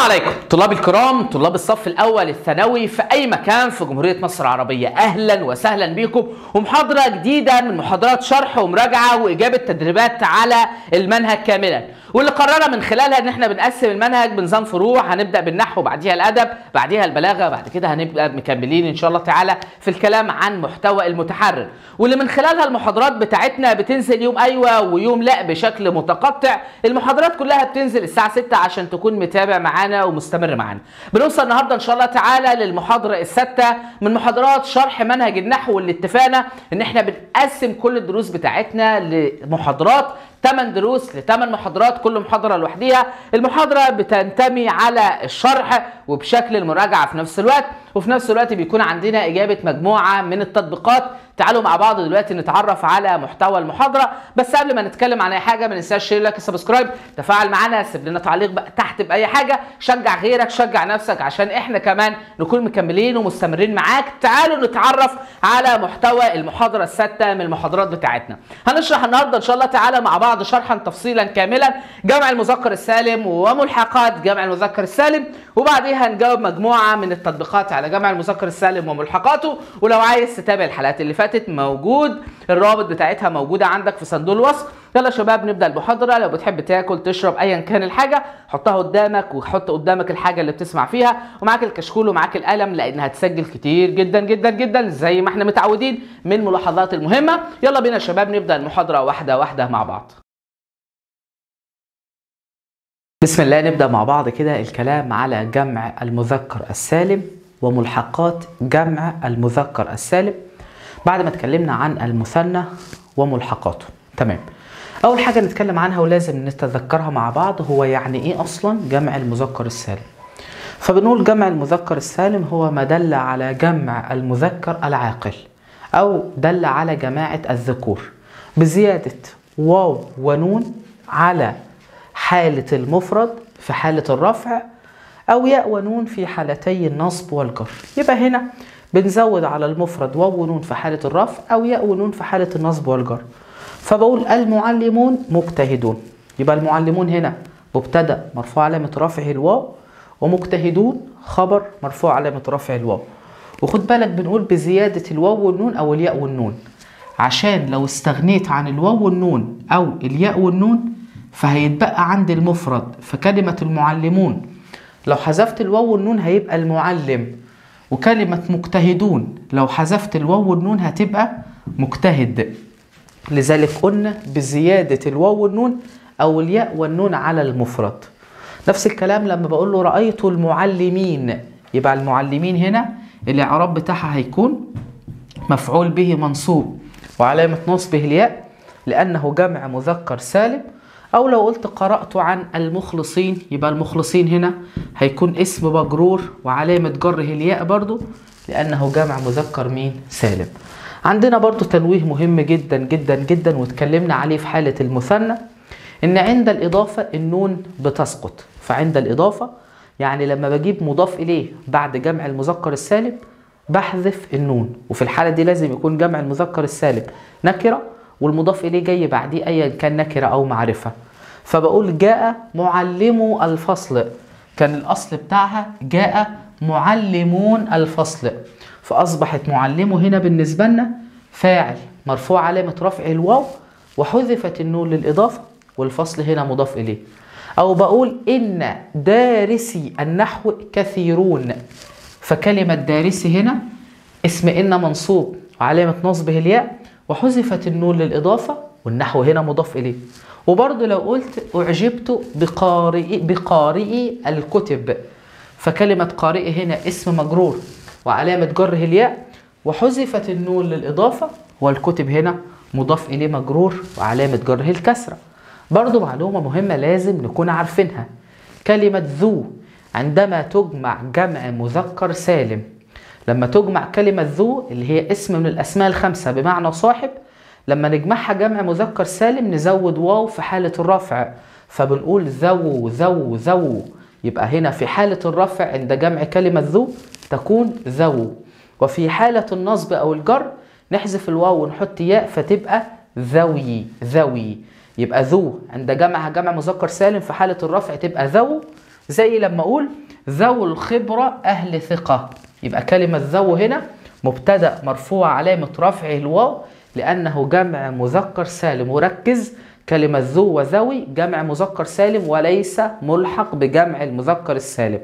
عليكم طلاب الكرام طلاب الصف الاول الثانوي في اي مكان في جمهوريه مصر العربيه اهلا وسهلا بكم ومحاضره جديده من محاضرات شرح ومراجعه واجابه تدريبات على المنهج كاملا واللي قررنا من خلالها ان احنا بنقسم المنهج بنظام فروع هنبدا بالنحو بعديها الادب بعديها البلاغه بعد كده هنبقى مكملين ان شاء الله تعالى في الكلام عن محتوى المتحرر واللي من خلالها المحاضرات بتاعتنا بتنزل يوم ايوه ويوم لا بشكل متقطع المحاضرات كلها بتنزل الساعه 6 عشان تكون متابع معانا ومستمر معانا بنوصل النهارده ان شاء الله تعالى للمحاضره السادسه من محاضرات شرح منهج النحو واللي اتفقنا ان احنا بنقسم كل الدروس بتاعتنا لمحاضرات 8 دروس ل 8 محاضرات كل محاضره لوحديها المحاضره بتنتمي على الشرح وبشكل المراجعه في نفس الوقت وفي نفس الوقت بيكون عندنا اجابه مجموعه من التطبيقات تعالوا مع بعض دلوقتي نتعرف على محتوى المحاضره بس قبل ما نتكلم عن اي حاجه ما ننساش شير لايك سبسكرايب تفاعل معانا سيب لنا تعليق بقى تحت باي حاجه شجع غيرك شجع نفسك عشان احنا كمان نكون مكملين ومستمرين معاك تعالوا نتعرف على محتوى المحاضره السادسه من المحاضرات بتاعتنا هنشرح النهارده ان شاء الله تعالى مع بعض شرحا تفصيلا كاملا جمع المذكر السالم وملحقات جمع المذكر السالم وبعديها هنجاوب مجموعه من التطبيقات على جمع المذكر السالم وملحقاته ولو عايز تتابع الحلقات اللي فاتت موجود الرابط بتاعتها موجوده عندك في صندوق الوصف يلا يا شباب نبدا المحاضره لو بتحب تاكل تشرب ايا كان الحاجه حطها قدامك وحط قدامك الحاجه اللي بتسمع فيها ومعاك الكشكول ومعاك القلم لان هتسجل كتير جدا جدا جدا زي ما احنا متعودين من الملاحظات المهمه يلا بينا يا شباب نبدا المحاضره واحده واحده مع بعض بسم الله نبدا مع بعض كده الكلام على جمع المذكر السالم وملحقات جمع المذكر السالم بعد ما اتكلمنا عن المثنى وملحقاته تمام اول حاجه نتكلم عنها ولازم نتذكرها مع بعض هو يعني ايه اصلا جمع المذكر السالم فبنقول جمع المذكر السالم هو ما دل على جمع المذكر العاقل او دل على جماعه الذكور بزياده واو ونون على حاله المفرد في حاله الرفع او ياء ونون في حالتي النصب والجر يبقى هنا بنزود على المفرد واو ونون في حالة الرفع أو ياء ونون في حالة النصب والجر فبقول المعلمون مجتهدون يبقى المعلمون هنا مبتدأ مرفوع علامة رفعه الواو ومجتهدون خبر مرفوع علامة رفع الواو وخد بالك بنقول بزيادة الواو والنون أو الياء والنون عشان لو استغنيت عن الواو والنون أو الياء والنون فهيتبقى عندي المفرد فكلمة المعلمون لو حذفت الواو والنون هيبقى المعلم وكلمة مجتهدون لو حذفت الواو والنون هتبقى مجتهد لذلك قلنا بزيادة الواو والنون أو الياء والنون على المفرد نفس الكلام لما بقول له رأيت المعلمين يبقى المعلمين هنا الإعراب بتاعها هيكون مفعول به منصوب وعلامة نصبه الياء لأنه جمع مذكر سالم أو لو قلت قرأت عن المخلصين يبقى المخلصين هنا هيكون اسم مجرور وعلامة جره الياء برضو لأنه جمع مذكر مين سالم عندنا برضو تنويه مهم جدا جدا جدا واتكلمنا عليه في حالة المثنى إن عند الإضافة النون بتسقط فعند الإضافة يعني لما بجيب مضاف إليه بعد جمع المذكر السالم بحذف النون وفي الحالة دي لازم يكون جمع المذكر السالم نكرة والمضاف إليه جاي بعديه أيا كان نكرة أو معرفة فبقول جاء معلمو الفصل كان الأصل بتاعها جاء معلمون الفصل فأصبحت معلمه هنا بالنسبة لنا فاعل مرفوع علامة رفع الواو وحذفت النون للإضافة والفصل هنا مضاف إليه أو بقول إن دارسي النحو كثيرون فكلمة دارسي هنا اسم إن منصوب وعلامة نصبه الياء وحذفت النون للإضافة والنحو هنا مضاف إليه وبرضه لو قلت أعجبت بقارئ بقارئ الكتب فكلمة قارئ هنا اسم مجرور وعلامة جره الياء وحذفت النون للإضافة والكتب هنا مضاف إليه مجرور وعلامة جره الكسرة برضه معلومة مهمة لازم نكون عارفينها كلمة ذو عندما تجمع جمع مذكر سالم لما تجمع كلمة ذو اللي هي اسم من الأسماء الخمسة بمعنى صاحب لما نجمعها جمع مذكر سالم نزود واو في حالة الرفع فبنقول ذو ذو ذو يبقى هنا في حالة الرفع عند جمع كلمة ذو تكون ذو وفي حالة النصب أو الجر نحذف الواو ونحط ياء فتبقى ذوي ذوي يبقى ذو عند جمعها جمع مذكر سالم في حالة الرفع تبقى ذو زي لما اقول ذو الخبرة اهل ثقة يبقى كلمة ذو هنا مبتدأ مرفوع علامة رفعه الواو لأنه جمع مذكر سالم وركز كلمة ذو وذوي جمع مذكر سالم وليس ملحق بجمع المذكر السالم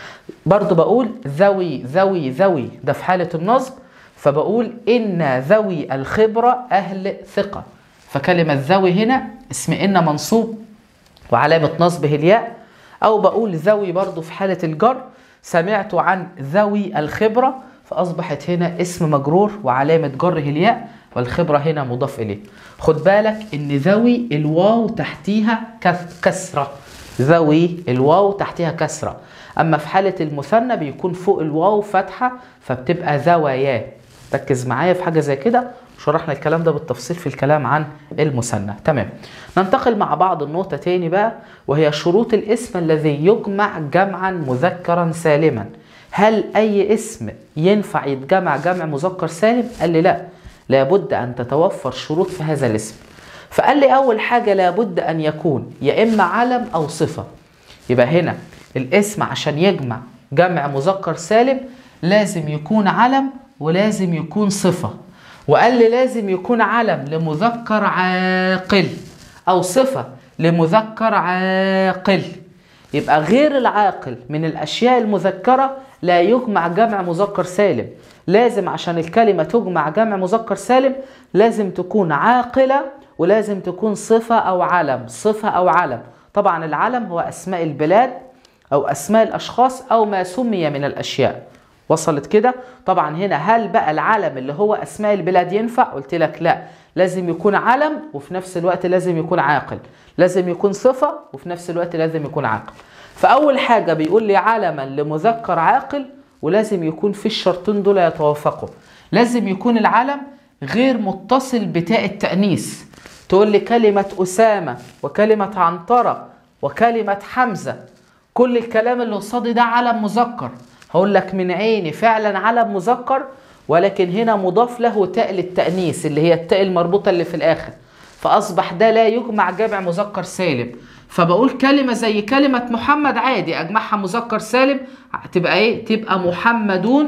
برضو بقول ذوي ذوي ذوي ده في حالة النصب فبقول إن ذوي الخبرة أهل ثقة فكلمة ذوي هنا اسم إن منصوب وعلامة نصبه الياء أو بقول ذوي برضو في حالة الجر سمعت عن ذوي الخبرة فأصبحت هنا اسم مجرور وعلامة جره الياء والخبرة هنا مضاف إليه خد بالك إن ذوي الواو تحتيها كسرة ذوي الواو تحتها كسرة أما في حالة المثنى بيكون فوق الواو فتحة فبتبقى ذويا ركز معايا في حاجة زي كده شرحنا الكلام ده بالتفصيل في الكلام عن المثنى تمام ننتقل مع بعض النقطة تاني بقى وهي شروط الاسم الذي يجمع جمعا مذكرا سالما هل أي اسم ينفع يتجمع جمع مذكر سالم؟ قال لي لا لابد أن تتوفر شروط في هذا الاسم فقال لي أول حاجة لابد أن يكون يا إما علم أو صفة يبقى هنا الاسم عشان يجمع جمع مذكر سالم لازم يكون علم ولازم يكون صفة وقال لي لازم يكون علم لمذكر عاقل أو صفة لمذكر عاقل يبقى غير العاقل من الأشياء المذكرة لا يجمع جمع مذكر سالم لازم عشان الكلمة تجمع جمع مذكر سالم لازم تكون عاقلة ولازم تكون صفة أو علم صفة أو علم طبعا العلم هو أسماء البلاد أو أسماء الأشخاص أو ما سمي من الأشياء وصلت كده طبعا هنا هل بقى العلم اللي هو أسماء البلاد ينفع قلت لك لا لازم يكون علم وفي نفس الوقت لازم يكون عاقل لازم يكون صفة وفي نفس الوقت لازم يكون عاقل فأول حاجة بيقول لي علما لمذكر عاقل ولازم يكون في الشرطين دول يتوافقوا لازم يكون العلم غير متصل بتاء التأنيث تقول لي كلمة أسامة وكلمة عنترة وكلمة حمزة كل الكلام اللي قصادي ده علم مذكر هقول لك من عيني فعلا علم مذكر ولكن هنا مضاف له تاء للتأنيث اللي هي التاء المربوطة اللي في الآخر فأصبح ده لا يجمع جمع مذكر سالم فبقول كلمة زي كلمة محمد عادي أجمعها مذكر سالم تبقى إيه؟ تبقى محمدون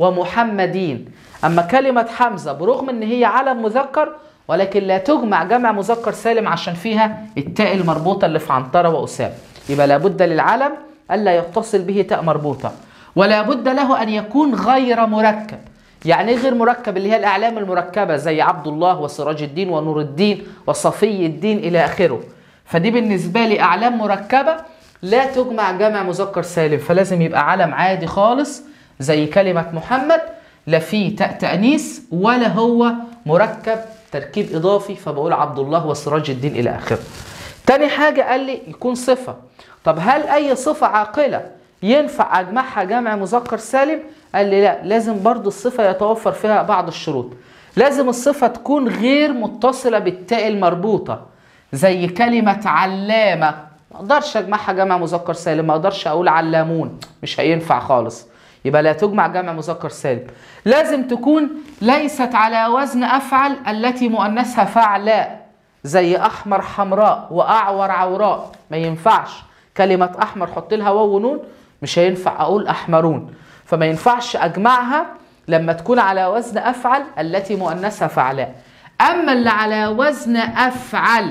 ومحمدين أما كلمة حمزة برغم إن هي علم مذكر ولكن لا تجمع جمع مذكر سالم عشان فيها التاء المربوطة اللي في عنترة وأسامة يبقى لابد للعلم ألا يتصل به تاء مربوطة ولا بد له أن يكون غير مركب يعني غير مركب اللي هي الأعلام المركبة زي عبد الله وسراج الدين ونور الدين وصفي الدين إلى آخره فدي بالنسبة لي أعلام مركبة لا تجمع جمع مذكر سالم فلازم يبقى علم عادي خالص زي كلمة محمد لا فيه تاء تأنيث ولا هو مركب تركيب إضافي فبقول عبد الله وسراج الدين إلى آخره تاني حاجة قال لي يكون صفة طب هل أي صفة عاقلة ينفع أجمعها جمع مذكر سالم قال لي لا لازم برضو الصفة يتوفر فيها بعض الشروط لازم الصفة تكون غير متصلة بالتاء المربوطة زي كلمة علامة ما اقدرش اجمعها جمع مذكر سالم ما اقدرش اقول علامون مش هينفع خالص يبقى لا تجمع جمع مذكر سالم لازم تكون ليست على وزن افعل التي مؤنثها فعلاء زي احمر حمراء واعور عوراء ما ينفعش كلمة احمر حط لها واو ونون مش هينفع اقول احمرون فما ينفعش اجمعها لما تكون على وزن افعل التي مؤنثها فعلاء اما اللي على وزن افعل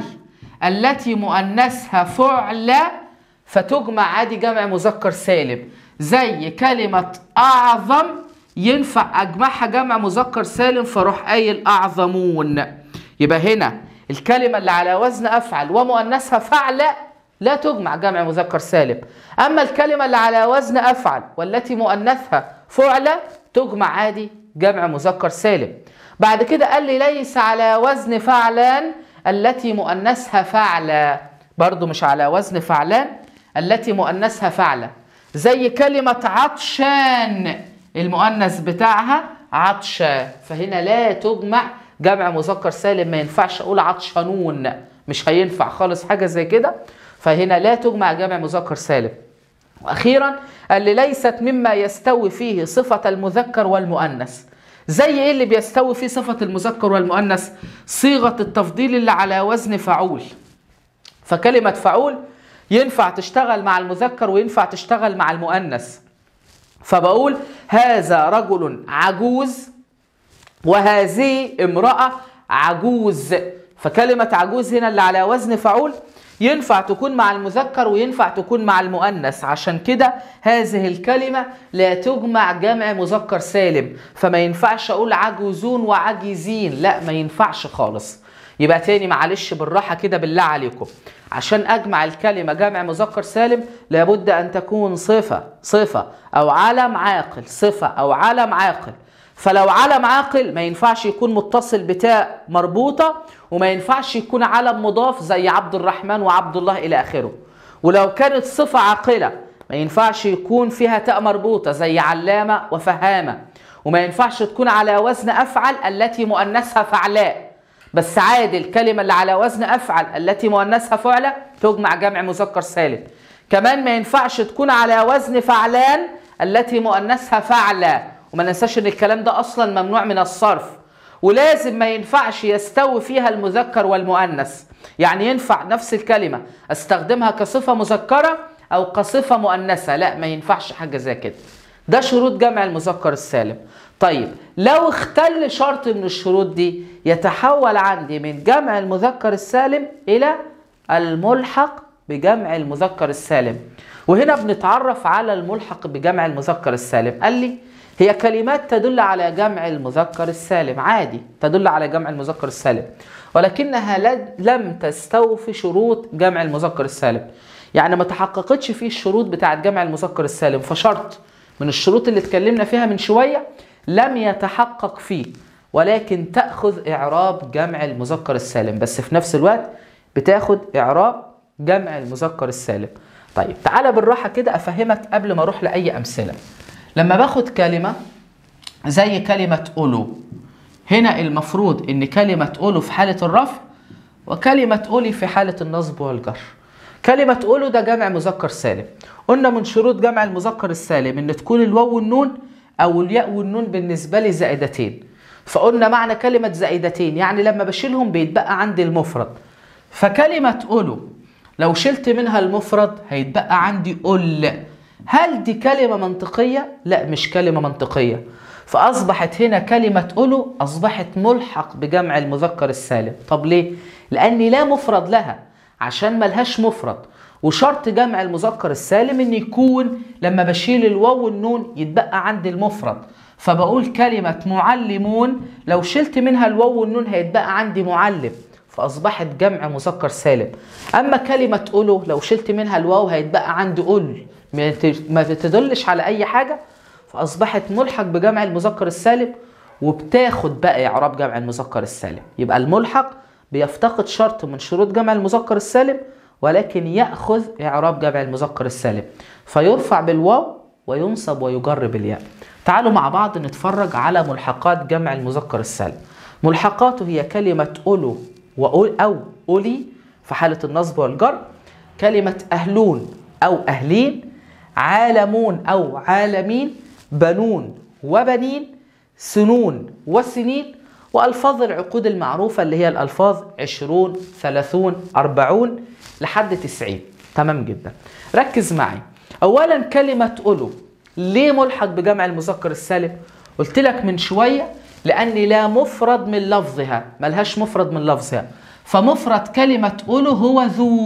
التي مؤنثها فعلى فتجمع عادي جمع مذكر سالم زي كلمة أعظم ينفع أجمعها جمع مذكر سالم فاروح قايل أعظمون يبقى هنا الكلمة اللي على وزن أفعل ومؤنثها فعلى لا تجمع جمع مذكر سالم أما الكلمة اللي على وزن أفعل والتي مؤنثها فعلى تجمع عادي جمع مذكر سالم بعد كده قال لي ليس على وزن فعلان التي مؤنثها فعلى برضو مش على وزن فعلان التي مؤنثها فعلى زي كلمة عطشان المؤنث بتاعها عطشة فهنا لا تجمع جمع مذكر سالم ما ينفعش اقول عطشانون مش هينفع خالص حاجة زي كده فهنا لا تجمع جمع مذكر سالم واخيرا قال لي ليست مما يستوي فيه صفة المذكر والمؤنث زي ايه اللي بيستوي فيه صفة المذكر والمؤنث صيغة التفضيل اللي على وزن فعول فكلمة فعول ينفع تشتغل مع المذكر وينفع تشتغل مع المؤنث فبقول هذا رجل عجوز وهذه امرأة عجوز فكلمة عجوز هنا اللي على وزن فعول ينفع تكون مع المذكر وينفع تكون مع المؤنث عشان كده هذه الكلمة لا تجمع جمع مذكر سالم فما ينفعش أقول عجوزون وعجيزين لا ما ينفعش خالص يبقى تاني معلش بالراحة كده بالله عليكم عشان أجمع الكلمة جمع مذكر سالم لابد أن تكون صفة صفة أو علم عاقل صفة أو علم عاقل فلو علم عاقل ما ينفعش يكون متصل بتاء مربوطة وما ينفعش يكون علم مضاف زي عبد الرحمن وعبد الله إلى آخره ولو كانت صفة عاقلة ما ينفعش يكون فيها تاء مربوطة زي علامة وفهامة وما ينفعش تكون على وزن أفعل التي مؤنثها فعلاء بس عادي الكلمة اللي على وزن أفعل التي مؤنثها فعلة تجمع جمع مذكر سالم كمان ما ينفعش تكون على وزن فعلان التي مؤنثها فعلة وما ننساش ان الكلام ده اصلا ممنوع من الصرف ولازم ما ينفعش يستوي فيها المذكر والمؤنث يعني ينفع نفس الكلمة استخدمها كصفة مذكرة او كصفة مؤنثة لا ما ينفعش حاجة زي كده ده شروط جمع المذكر السالم طيب لو اختل شرط من الشروط دي يتحول عندي من جمع المذكر السالم الى الملحق بجمع المذكر السالم وهنا بنتعرف على الملحق بجمع المذكر السالم قال لي هي كلمات تدل على جمع المذكر السالم عادي تدل على جمع المذكر السالم ولكنها لم تستوفي شروط جمع المذكر السالم يعني ما تحققتش فيه الشروط بتاعت جمع المذكر السالم فشرط من الشروط اللي اتكلمنا فيها من شوية لم يتحقق فيه ولكن تأخذ إعراب جمع المذكر السالم بس في نفس الوقت بتاخد إعراب جمع المذكر السالم طيب تعالى بالراحة كده أفهمك قبل ما أروح لأي أمثلة لما باخد كلمة زي كلمة أولو هنا المفروض إن كلمة أولو في حالة الرفع وكلمة أولي في حالة النصب والجر كلمة أولو ده جمع مذكر سالم قلنا من شروط جمع المذكر السالم إن تكون الواو والنون أو الياء والنون بالنسبة لي زائدتين فقلنا معنى كلمة زائدتين يعني لما بشيلهم بيتبقى عندي المفرد فكلمة أولو لو شلت منها المفرد هيتبقى عندي أول هل دي كلمة منطقية؟ لا مش كلمة منطقية فأصبحت هنا كلمة أولو أصبحت ملحق بجمع المذكر السالم طب ليه؟ لأني لا مفرد لها عشان ملهاش مفرد وشرط جمع المذكر السالم ان يكون لما بشيل الواو والنون يتبقى عندي المفرد فبقول كلمة معلمون لو شلت منها الواو والنون هيتبقى عندي معلم فأصبحت جمع مذكر سالم أما كلمة أولو لو شلت منها الواو هيتبقى عندي أول ما تدلش على أي حاجة فأصبحت ملحق بجمع المذكر السالم وبتاخد بقى إعراب جمع المذكر السالم يبقى الملحق بيفتقد شرط من شروط جمع المذكر السالم ولكن يأخذ إعراب جمع المذكر السالم فيرفع بالواو وينصب ويجر بالياء تعالوا مع بعض نتفرج على ملحقات جمع المذكر السالم ملحقاته هي كلمة أولو وأول أو أولي في حالة النصب والجر كلمة أهلون أو أهلين عالمون أو عالمين بنون وبنين سنون وسنين وألفاظ العقود المعروفة اللي هي الألفاظ عشرون ثلاثون أربعون لحد تسعين تمام جدا ركز معي أولا كلمة أولو ليه ملحق بجمع المذكر السالم قلت لك من شوية لأن لا مفرد من لفظها ملهاش مفرد من لفظها فمفرد كلمة أولو هو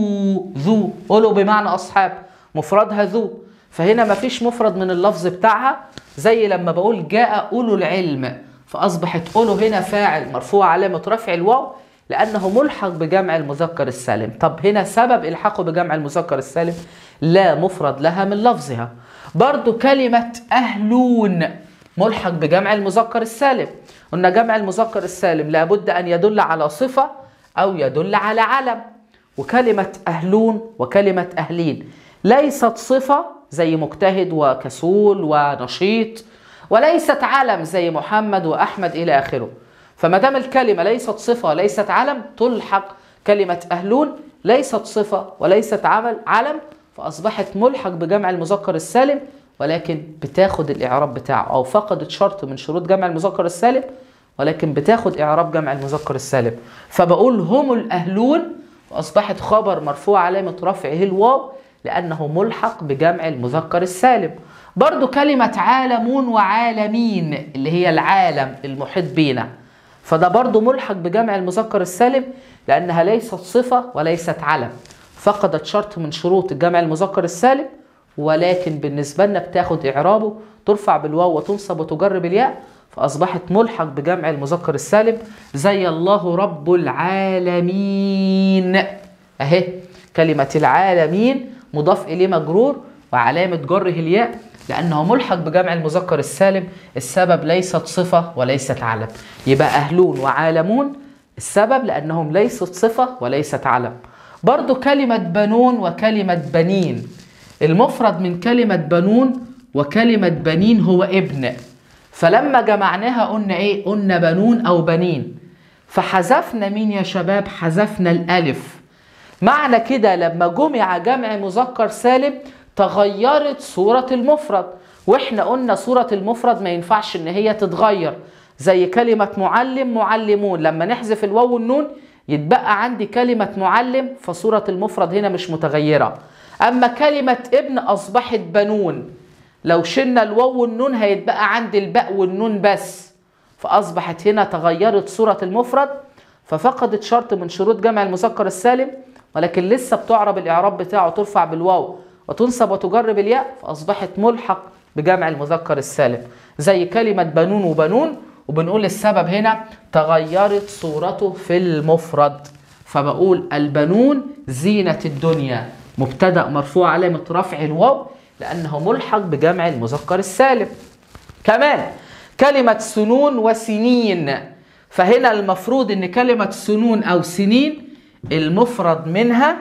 ذو ذو أولو بمعنى أصحاب مفردها ذو فهنا مفيش مفرد من اللفظ بتاعها زي لما بقول جاء أولو العلم فأصبحت أولو هنا فاعل مرفوع علامة رفع الواو لأنه ملحق بجمع المذكر السالم طب هنا سبب إلحاقه بجمع المذكر السالم لا مفرد لها من لفظها برضو كلمة أهلون ملحق بجمع المذكر السالم قلنا جمع المذكر السالم لابد أن يدل على صفة أو يدل على علم وكلمة أهلون وكلمة أهلين ليست صفة زي مجتهد وكسول ونشيط وليست علم زي محمد وأحمد إلى آخره فما دام الكلمة ليست صفة وليست علم تلحق كلمة أهلون ليست صفة وليست عمل علم فأصبحت ملحق بجمع المذكر السالم ولكن بتاخد الإعراب بتاعه أو فقدت شرط من شروط جمع المذكر السالم ولكن بتاخد إعراب جمع المذكر السالم فبقول هم الأهلون فأصبحت خبر مرفوع علامة رفعه الواو لأنه ملحق بجمع المذكر السالم برضو كلمة عالمون وعالمين اللي هي العالم المحيط بينا فده برضو ملحق بجمع المذكر السالم لأنها ليست صفة وليست علم فقدت شرط من شروط الجمع المذكر السالم ولكن بالنسبة لنا بتاخد إعرابه ترفع بالواو وتنصب وتجر بالياء فأصبحت ملحق بجمع المذكر السالم زي الله رب العالمين أهي كلمة العالمين مضاف إليه مجرور وعلامة جره الياء لأنه ملحق بجمع المذكر السالم السبب ليست صفة وليست علم يبقى أهلون وعالمون السبب لأنهم ليست صفة وليست علم برضو كلمة بنون وكلمة بنين المفرد من كلمة بنون وكلمة بنين هو ابن فلما جمعناها قلنا ايه قلنا بنون او بنين فحذفنا مين يا شباب حذفنا الالف معنى كده لما جمع جمع مذكر سالم تغيرت صورة المفرد واحنا قلنا صورة المفرد ما ينفعش ان هي تتغير زي كلمة معلم معلمون لما نحذف الواو والنون يتبقى عندي كلمة معلم فصورة المفرد هنا مش متغيرة أما كلمة ابن أصبحت بنون لو شلنا الواو والنون هيتبقى عندي الباء والنون بس فأصبحت هنا تغيرت صورة المفرد ففقدت شرط من شروط جمع المذكر السالم ولكن لسه بتعرب الإعراب بتاعه ترفع بالواو وتنصب وتجر بالياء فأصبحت ملحق بجمع المذكر السالم زي كلمة بنون وبنون وبنقول السبب هنا تغيرت صورته في المفرد فبقول البنون زينة الدنيا مبتدأ مرفوع علامة رفع الواو لأنه ملحق بجمع المذكر السالم كمان كلمة سنون وسنين فهنا المفروض ان كلمة سنون او سنين المفرد منها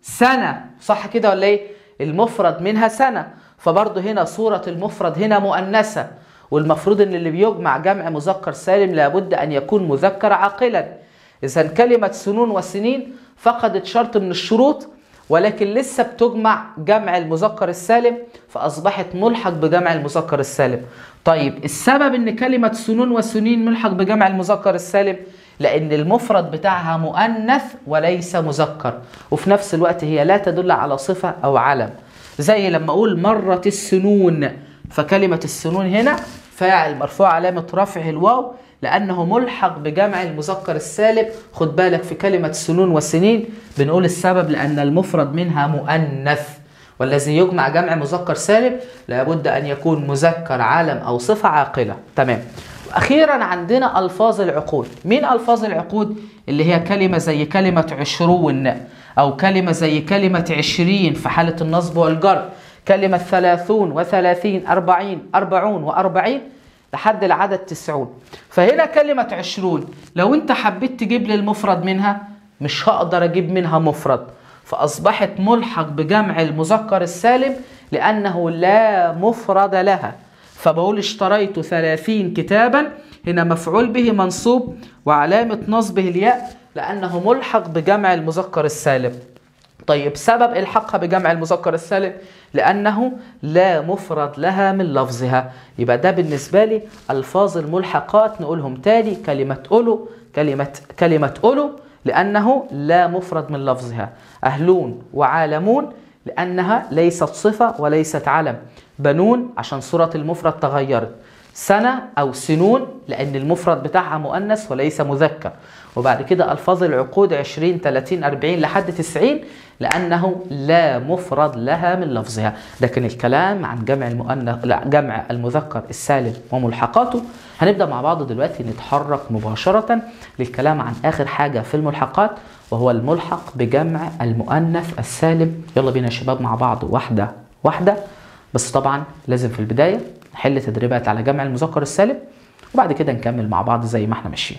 سنة صح كده ولا ايه المفرد منها سنة فبرضه هنا صورة المفرد هنا مؤنثة والمفروض ان اللي بيجمع جمع مذكر سالم لابد ان يكون مذكر عاقلا اذا كلمة سنون وسنين فقدت شرط من الشروط ولكن لسه بتجمع جمع المذكر السالم فأصبحت ملحق بجمع المذكر السالم طيب السبب ان كلمة سنون وسنين ملحق بجمع المذكر السالم لأن المفرد بتاعها مؤنث وليس مذكر وفي نفس الوقت هي لا تدل على صفة أو علم زي لما أقول مرت السنون فكلمة السنون هنا فاعل مرفوع علامة رفعه الواو لأنه ملحق بجمع المذكر السالم خد بالك في كلمة سنون وسنين بنقول السبب لأن المفرد منها مؤنث والذي يجمع جمع مذكر سالم لابد أن يكون مذكر عالم أو صفة عاقلة تمام أخيرا عندنا ألفاظ العقود مين ألفاظ العقود اللي هي كلمة زي كلمة عشرون أو كلمة زي كلمة عشرين في حالة النصب والجر كلمة ثلاثون وثلاثين أربعين أربعون وأربعين لحد العدد تسعون فهنا كلمة عشرون لو انت حبيت تجيب لي المفرد منها مش هقدر اجيب منها مفرد فأصبحت ملحق بجمع المذكر السالم لأنه لا مفرد لها فبقول اشتريت ثلاثين كتابا هنا مفعول به منصوب وعلامة نصبه الياء لأنه ملحق بجمع المذكر السالم طيب سبب الحقها بجمع المذكر السالم لانه لا مفرد لها من لفظها يبقى ده بالنسبه لي الفاظ الملحقات نقولهم تاني كلمه اولو كلمه كلمه اولو لانه لا مفرد من لفظها اهلون وعالمون لانها ليست صفه وليست علم بنون عشان صوره المفرد تغيرت سنة أو سنون لأن المفرد بتاعها مؤنث وليس مذكر وبعد كده ألفاظ العقود 20 30 40 لحد 90 لأنه لا مفرد لها من لفظها لكن الكلام عن جمع المؤنث لا جمع المذكر السالم وملحقاته هنبدأ مع بعض دلوقتي نتحرك مباشرة للكلام عن آخر حاجة في الملحقات وهو الملحق بجمع المؤنث السالم يلا بينا يا شباب مع بعض واحدة واحدة بس طبعا لازم في البداية نحل تدريبات على جمع المذكر السالم وبعد كده نكمل مع بعض زي ما احنا ماشيين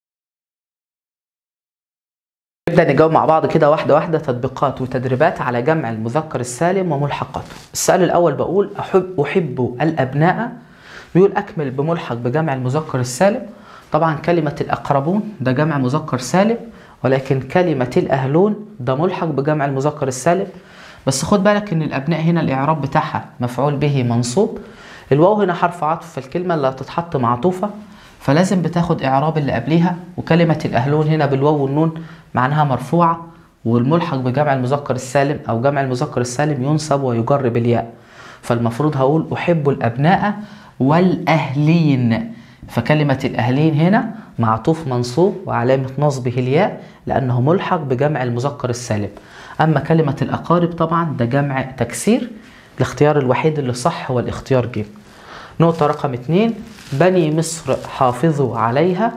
نبدأ نجاوب مع بعض كده واحدة واحدة تطبيقات وتدريبات على جمع المذكر السالم وملحقاته السؤال الأول بقول أحب أحب الأبناء بيقول أكمل بملحق بجمع المذكر السالم طبعا كلمة الأقربون ده جمع مذكر سالم ولكن كلمة الأهلون ده ملحق بجمع المذكر السالم بس خد بالك ان الابناء هنا الاعراب بتاعها مفعول به منصوب الواو هنا حرف عطف فالكلمه اللي هتتحط معطوفه فلازم بتاخد اعراب اللي قبليها وكلمه الاهلون هنا بالواو والنون معناها مرفوعه والملحق بجمع المذكر السالم أو جمع المذكر السالم ينصب ويجر بالياء فالمفروض هقول أحب الأبناء والأهلين فكلمة الأهلين هنا معطوف منصوب وعلامة نصبه الياء لأنه ملحق بجمع المذكر السالم أما كلمة الأقارب طبعا ده جمع تكسير الاختيار الوحيد اللي صح هو الاختيار ج نقطة رقم اتنين بني مصر حافظوا عليها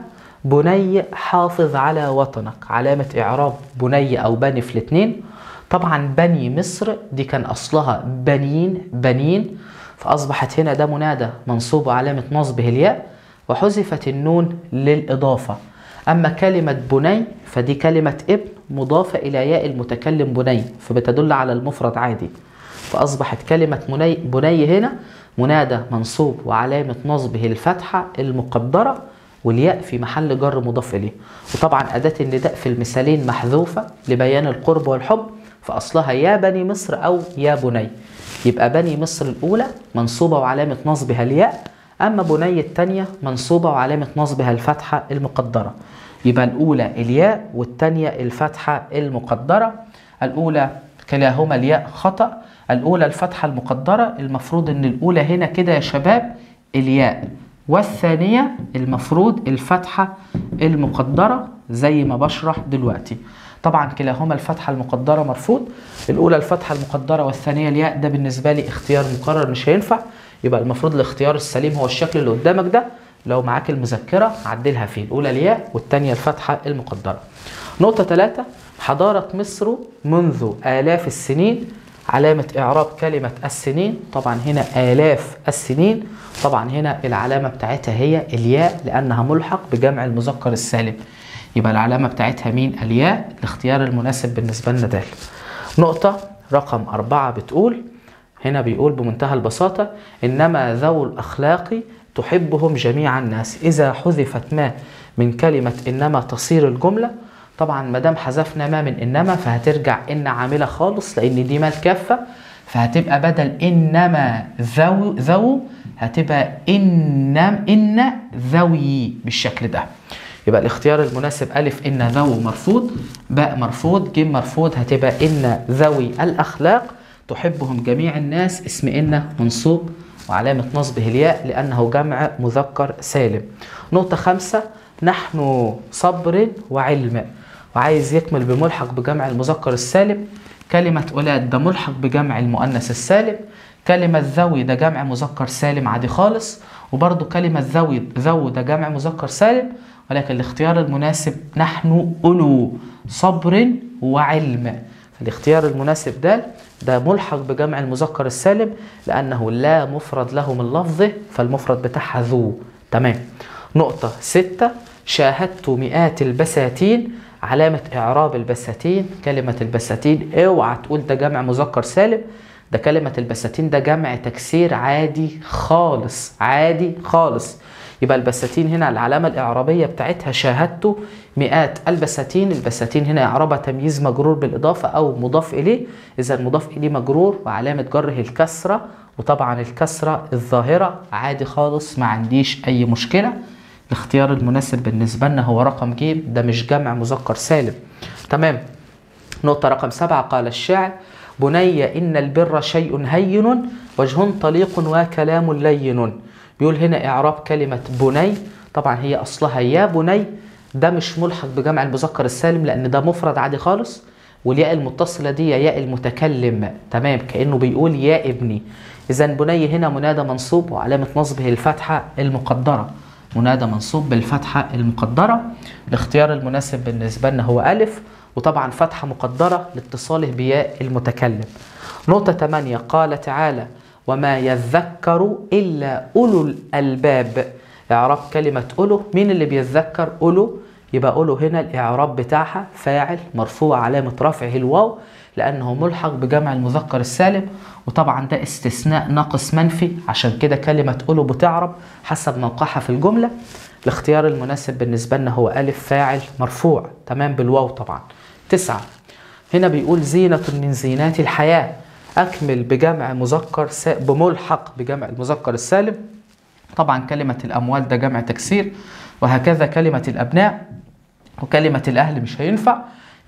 بني حافظ على وطنك علامة إعراب بني أو بني في الاتنين طبعا بني مصر دي كان أصلها بنين بنين فأصبحت هنا ده منادى منصوب وعلامة نصبه الياء وحذفت النون للإضافة أما كلمة بني فدي كلمة ابن مضافة إلى ياء المتكلم بني فبتدل على المفرد عادي فأصبحت كلمة مني بني هنا منادى منصوب وعلامة نصبه الفتحة المقدرة والياء في محل جر مضاف إليه وطبعا أداة النداء في المثالين محذوفة لبيان القرب والحب فأصلها يا بني مصر أو يا بني يبقى بني مصر الأولى منصوبة وعلامة نصبها الياء أما بني الثانية منصوبة وعلامة نصبها الفتحة المقدرة يبقى الأولى الياء والثانية الفتحة المقدرة الأولى كلاهما الياء خطأ الأولى الفتحة المقدرة المفروض إن الأولى هنا كده يا شباب الياء والثانية المفروض الفتحة المقدرة زي ما بشرح دلوقتي طبعا كلاهما الفتحة المقدرة مرفوض الأولى الفتحة المقدرة والثانية الياء ده بالنسبة لي اختيار مقرر مش هينفع يبقى المفروض الاختيار السليم هو الشكل اللي قدامك ده لو معاك المذكرة عدلها فيه الأولى الياء والثانية الفتحة المقدرة نقطة ثلاثة حضارة مصر منذ آلاف السنين علامة إعراب كلمة السنين طبعا هنا آلاف السنين طبعا هنا العلامة بتاعتها هي الياء لأنها ملحق بجمع المذكر السالم يبقى العلامة بتاعتها مين الياء الاختيار المناسب بالنسبة لنا ده نقطة رقم أربعة بتقول هنا بيقول بمنتهى البساطة إنما ذو الأخلاق تحبهم جميع الناس إذا حذفت ما من كلمة إنما تصير الجملة طبعا ما دام حذفنا ما من إنما فهترجع إن عاملة خالص لأن دي مال كافة فهتبقى بدل إنما ذو ذو هتبقى إنم إن ذوي بالشكل ده يبقى الاختيار المناسب ألف إن ذو مرفوض باء مرفوض جيم مرفوض هتبقى إن ذوي الأخلاق تحبهم جميع الناس اسم إن منصوب وعلامة نصبه الياء لأنه جمع مذكر سالم نقطة خمسة نحن صبر وعلم وعايز يكمل بملحق بجمع المذكر السالم كلمة أولاد ده ملحق بجمع المؤنث السالم كلمة ذوي ده جمع مذكر سالم عادي خالص وبرضو كلمة ذوي ذو ده جمع مذكر سالم ولكن الاختيار المناسب نحن أولو صبر وعلم الاختيار المناسب ده ده ملحق بجمع المذكر السالم لأنه لا مفرد له من لفظه فالمفرد بتاعها ذو تمام نقطة ستة شاهدت مئات البساتين علامة إعراب البساتين كلمة البساتين اوعى تقول ده جمع مذكر سالم ده كلمة البساتين ده جمع تكسير عادي خالص عادي خالص يبقى البساتين هنا العلامة الإعرابية بتاعتها شاهدت مئات البساتين البساتين هنا إعرابها تمييز مجرور بالإضافة أو مضاف إليه إذا المضاف إليه مجرور وعلامة جره الكسرة وطبعا الكسرة الظاهرة عادي خالص ما عنديش أي مشكلة الاختيار المناسب بالنسبة لنا هو رقم ج ده مش جمع مذكر سالم تمام نقطة رقم سبعة قال الشاعر بني إن البر شيء هين وجه طليق وكلام لين بيقول هنا إعراب كلمة بني طبعا هي أصلها يا بني ده مش ملحق بجمع المذكر السالم لأن ده مفرد عادي خالص والياء المتصلة دي ياء المتكلم تمام كأنه بيقول يا ابني إذا بني هنا منادى منصوب وعلامة نصبه الفتحة المقدرة منادى منصوب بالفتحة المقدرة الاختيار المناسب بالنسبة لنا هو ألف وطبعا فتحة مقدرة لاتصاله بياء المتكلم نقطة 8 قال تعالى وما يذكر إلا أولو الألباب إعراب كلمة أولو مين اللي بيتذكر أولو يبقى أولو هنا الإعراب بتاعها فاعل مرفوع علامة رفعه الواو لأنه ملحق بجمع المذكر السالم وطبعا ده استثناء ناقص منفي عشان كده كلمة أولو بتعرب حسب موقعها في الجملة الاختيار المناسب بالنسبة لنا هو ألف فاعل مرفوع تمام بالواو طبعا تسعة هنا بيقول زينة من زينات الحياة أكمل بجمع مذكر س... بملحق بجمع المذكر السالم طبعا كلمة الأموال ده جمع تكسير وهكذا كلمة الأبناء وكلمة الأهل مش هينفع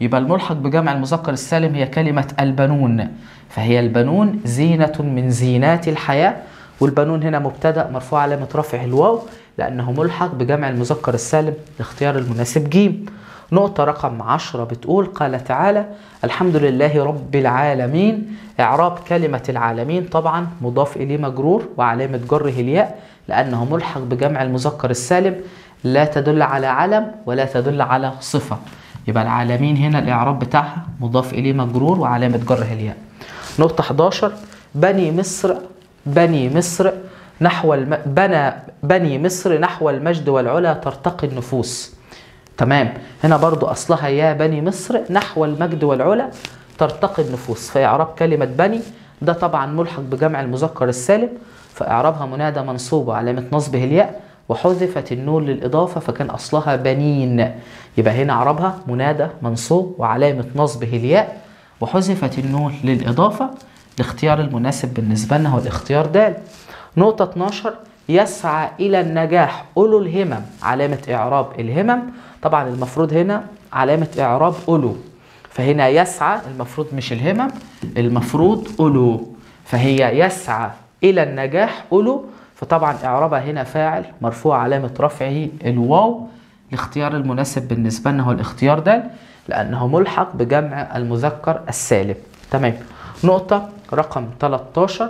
يبقى الملحق بجمع المذكر السالم هي كلمة البنون فهي البنون زينة من زينات الحياة والبنون هنا مبتدأ مرفوع علامة رفعه الواو لأنه ملحق بجمع المذكر السالم الاختيار المناسب جيم نقطة رقم عشرة بتقول قال تعالى الحمد لله رب العالمين إعراب كلمة العالمين طبعا مضاف إليه مجرور وعلامة جره الياء لأنه ملحق بجمع المذكر السالم لا تدل على علم ولا تدل على صفة يبقى العالمين هنا الإعراب بتاعها مضاف إليه مجرور وعلامة جره الياء نقطة 11 بني مصر بني مصر نحو الم... بنى بني مصر نحو المجد والعلا ترتقي النفوس تمام هنا برضو أصلها يا بني مصر نحو المجد والعلا ترتقي النفوس فإعراب كلمة بني ده طبعا ملحق بجمع المذكر السالم فإعرابها منادى منصوب وعلامة نصبه الياء وحذفت النون للإضافة فكان أصلها بنين يبقى هنا إعرابها منادى منصوب وعلامة نصبه الياء وحذفت النون للإضافة الاختيار المناسب بالنسبة لنا هو الاختيار د نقطة 12 يسعى إلى النجاح أولو الهمم علامة إعراب الهمم طبعا المفروض هنا علامة إعراب أولو فهنا يسعى المفروض مش الهمم المفروض أولو فهي يسعى إلى النجاح أولو فطبعا إعرابها هنا فاعل مرفوع علامة رفعه الواو الاختيار المناسب بالنسبة لنا هو الاختيار ده لأنه ملحق بجمع المذكر السالم تمام نقطة رقم 13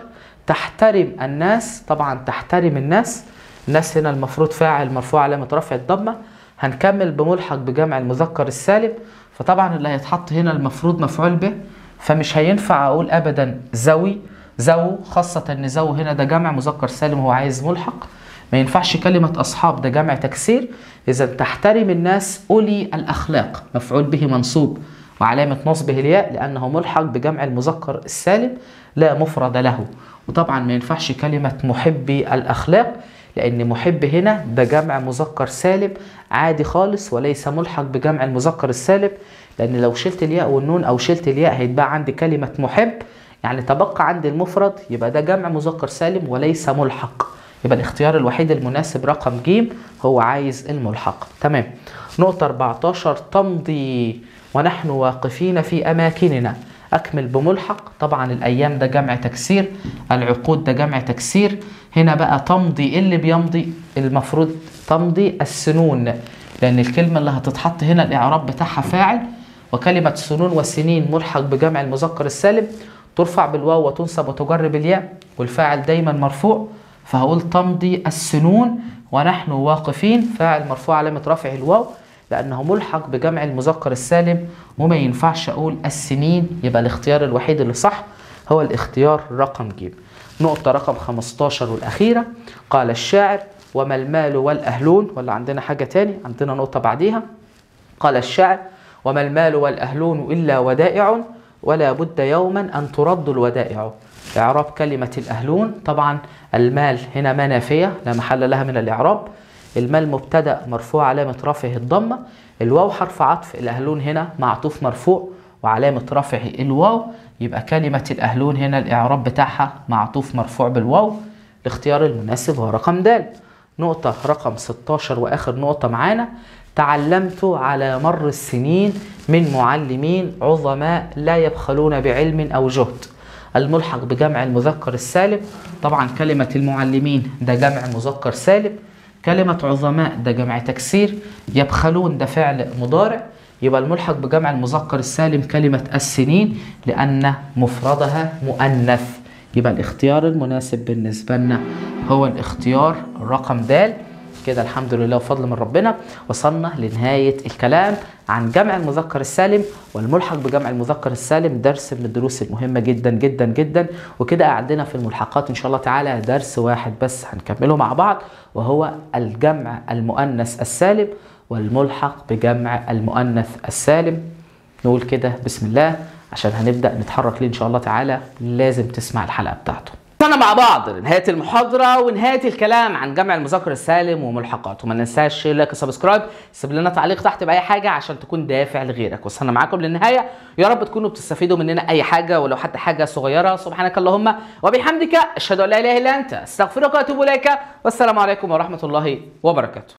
تحترم الناس طبعا تحترم الناس الناس هنا المفروض فاعل مرفوع علامة رفع الضمة هنكمل بملحق بجمع المذكر السالم فطبعا اللي هيتحط هنا المفروض مفعول به فمش هينفع اقول ابدا ذوي ذو خاصة ان ذو هنا ده جمع مذكر سالم هو عايز ملحق ما ينفعش كلمة أصحاب ده جمع تكسير إذا تحترم الناس أولي الأخلاق مفعول به منصوب وعلامة نصبه الياء لأنه ملحق بجمع المذكر السالم لا مفرد له وطبعا ما ينفعش كلمة محبي الأخلاق لأن محب هنا ده جمع مذكر سالم عادي خالص وليس ملحق بجمع المذكر السالم لأن لو شلت الياء والنون أو شلت الياء هيتبقى عندي كلمة محب يعني تبقى عندي المفرد يبقى ده جمع مذكر سالم وليس ملحق يبقى الاختيار الوحيد المناسب رقم ج هو عايز الملحق تمام نقطة 14 تمضي ونحن واقفين في أماكننا أكمل بملحق طبعا الأيام ده جمع تكسير العقود ده جمع تكسير هنا بقى تمضي إيه اللي بيمضي المفروض تمضي السنون لأن الكلمة اللي هتتحط هنا الإعراب بتاعها فاعل وكلمة سنون وسنين ملحق بجمع المذكر السالم ترفع بالواو وتنصب وتجر بالياء والفاعل دايما مرفوع فهقول تمضي السنون ونحن واقفين فاعل مرفوع علامة رفعه الواو لأنه ملحق بجمع المذكر السالم وما ينفعش أقول السنين يبقى الاختيار الوحيد اللي صح هو الاختيار رقم ج نقطة رقم 15 والأخيرة قال الشاعر وما المال والأهلون ولا عندنا حاجة تاني عندنا نقطة بعديها قال الشاعر وما المال والأهلون إلا ودائع ولا بد يوما أن ترد الودائع إعراب كلمة الأهلون طبعا المال هنا ما نافية لا محل لها من الإعراب المال مبتدأ مرفوع علامة رفعه الضمة الواو حرف عطف الأهلون هنا معطوف مرفوع وعلامة رفعه الواو يبقى كلمة الأهلون هنا الإعراب بتاعها معطوف مرفوع بالواو الاختيار المناسب هو رقم د نقطة رقم 16 وآخر نقطة معانا تعلمت على مر السنين من معلمين عظماء لا يبخلون بعلم أو جهد الملحق بجمع المذكر السالم طبعا كلمة المعلمين ده جمع مذكر سالم كلمة عظماء ده جمع تكسير يبخلون ده فعل مضارع يبقى الملحق بجمع المذكر السالم كلمة السنين لأن مفردها مؤنث يبقى الاختيار المناسب بالنسبة لنا هو الاختيار رقم د كده الحمد لله وفضل من ربنا وصلنا لنهاية الكلام عن جمع المذكر السالم والملحق بجمع المذكر السالم درس من الدروس المهمة جدا جدا جدا وكده قعدنا في الملحقات إن شاء الله تعالى درس واحد بس هنكمله مع بعض وهو الجمع المؤنث السالم والملحق بجمع المؤنث السالم نقول كده بسم الله عشان هنبدأ نتحرك ليه إن شاء الله تعالى لازم تسمع الحلقة بتاعته وصلنا مع بعض لنهايه المحاضره ونهايه الكلام عن جمع المذكر السالم وملحقاته وما ننساش شير لايك وسبسكرايب سيب لنا تعليق تحت باي حاجه عشان تكون دافع لغيرك وصلنا معاكم للنهايه يا رب تكونوا بتستفيدوا مننا اي حاجه ولو حتى حاجه صغيره سبحانك اللهم وبحمدك اشهد ان لا اله الا انت استغفرك واتوب اليك والسلام عليكم ورحمه الله وبركاته